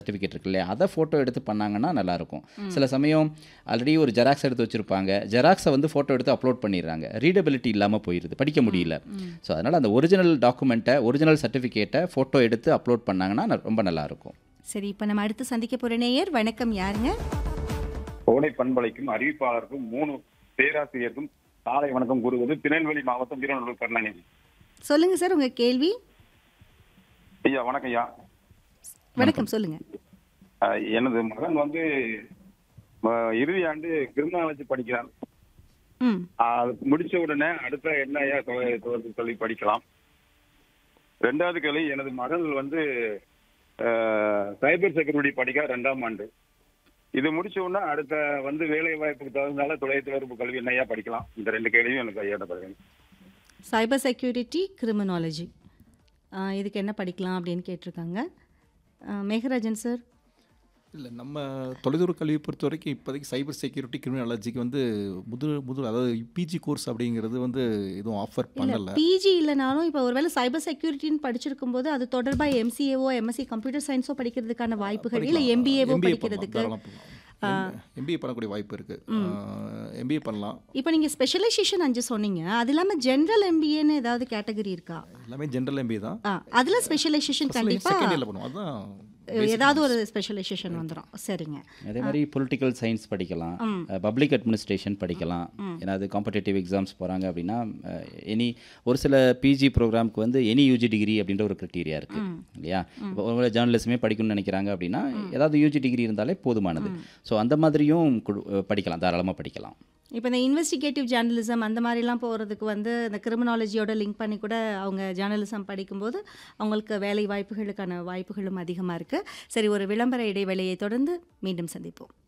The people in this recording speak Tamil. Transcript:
சர்டிஃபிகேட் இருக்கு இல்லையா அதை ஃபோட்டோ எடுத்து பண்ணாங்கன்னா நல்லாயிருக்கும் சில சமயம் ஆல்ரெடி ஒரு ஜெராக்ஸ் எடுத்து வச்சுருப்பாங்க ஜெராக்ஸை வந்து ஃபோட்டோ எடுத்து அப்லோட் பண்ணிடுறாங்க ரீடபிலிட்டி இல்லாமல் போயிடுது படிக்க முடியல ஸோ அதனால் அந்த ஒரிஜினல் டாக்குமெண்ட்டை ஒரிஜினல் சர்டிஃபிகேட்டை ஃபோட்டோ எடுத்து அப்லோட் பண்ணாங்கன்னா ந- ரொம்ப நல்லாயிருக்கும் சரி இப்போ நம்ம அடுத்து சந்திக்க போற நேயர் வணக்கம் யாருங்க கோடை பண்பலைக்கும் அறிவிப்பாளருக்கும் மூணு பேராசிரியருக்கும் காலை வணக்கம் கூறுவது திருநெல்வேலி மாவட்டம் வீரநல்லூர் கருணாநிதி சொல்லுங்க சார் உங்க கேள்வி ஐயா வணக்கம் ஐயா வணக்கம் சொல்லுங்க அஹ், எனது மகன் வந்து அஹ், இறுதி ஆண்டு கிரிமினாலஜி படிக்கிறான் ம் அஹ், அது முடிச்ச உடனே அடுத்த என்ன ஐயா தொ- தொடர்ந்து சொல்லி படிக்கலாம் ரெண்டாவது கேள்வி எனது மகள் வந்து சைபர் செக்யூரிட்டி படிக்க ரெண்டாம் ஆண்டு இது முடிச்ச உடனே அடுத்த வந்து வேலை வாய்ப்புக்கு தகுந்தால தொலைத்தொடர்பு கல்வி என்ன ஐயா படிக்கலாம் இந்த ரெண்டு கேள்வியும் எனக்கு ஐயா பதில் சைபர் செக்யூரிட்டி கிரிமினாலஜி இதுக்கு என்ன படிக்கலாம் அப்படின்னு கேட்டிருக்காங்க ஆ, மேகராஜன் சார் இல்லை நம்ம தொலைதூர கல்வியை பொறுத்த வரைக்கும் இப்போதைக்கு சைபர் செக்யூரிட்டி கிரிமினாலஜிக்கு வந்து முது முது அதாவது பிஜி கோர்ஸ் அப்படிங்கிறது வந்து எதுவும் ஆஃபர் இல்ல பண்ணலை பிஜி இல்லைனாலும் இப்போ ஒருவேளை சைபர் செக்யூரிட்டின்னு படிச்சிருக்கும் போது அது தொடர்பாக எம்சிஏவோ எம்எஸ்சி கம்ப்யூட்டர் சயின்ஸோ படிக்கிறதுக்கான வாய்ப்புகள் இல்லை எம்பிஏவோ படிக்கிறதுக்கு எம்பிஏ பண்ணக்கூடிய வாய்ப்பு இருக்கு எம்பிஏ பண்ணலாம் இப்போ நீங்கள் ஸ்பெஷலைசேஷன் அஞ்சு சொன்னீங்க அது இல்லாமல் ஜென்ரல் எம்பிஏன்னு ஏதாவது கேட்டகரி இருக்கா எல்லாமே ஜென்ரல் எம்பிஏ தான் ஆ அதில் ஸ்பெஷலைசேஷன் செகண்ட் கண்டிப்பாக இயரில் பண்ணுவோம் அதுதான் ஏதாவது ஒரு ஸ்பெஷலைசேஷன் வந்துடும் சரிங்க அதே மாதிரி பொலிட்டிக்கல் சயின்ஸ் படிக்கலாம் பப்ளிக் அட்மினிஸ்ட்ரேஷன் படிக்கலாம் ஏன்னா அது காம்படேட்டிவ் எக்ஸாம்ஸ் போகிறாங்க அப்படின்னா எனி ஒரு சில பிஜி ப்ரோக்ராம்க்கு வந்து எனி யூஜி டிகிரி அப்படின்ற ஒரு க்ரைட்டீரியா இருக்குது இல்லையா இப்போ ஒரு ஜேர்னலிசமே படிக்கணும்னு நினைக்கிறாங்க அப்படின்னா ஏதாவது யூஜி டிகிரி இருந்தாலே போதுமானது ஸோ அந்த மாதிரியும் குடு- படிக்கலாம் தாராளமாக படிக்கலாம் இப்போ இந்த இன்வெஸ்டிகேட்டிவ் ஜேர்னலிசம் அந்த மாதிரிலாம் போகிறதுக்கு வந்து இந்த கிரிமினாலஜியோட லிங்க் பண்ணி கூட அவங்க ஜேர்னலிசம் படிக்கும்போது அவங்களுக்கு வேலை வாய்ப்புகளுக்கான வாய்ப்புகளும் அதிகமாக இருக்குது சரி ஒரு விளம்பர இடைவேளையை தொடர்ந்து மீண்டும் சந்திப்போம்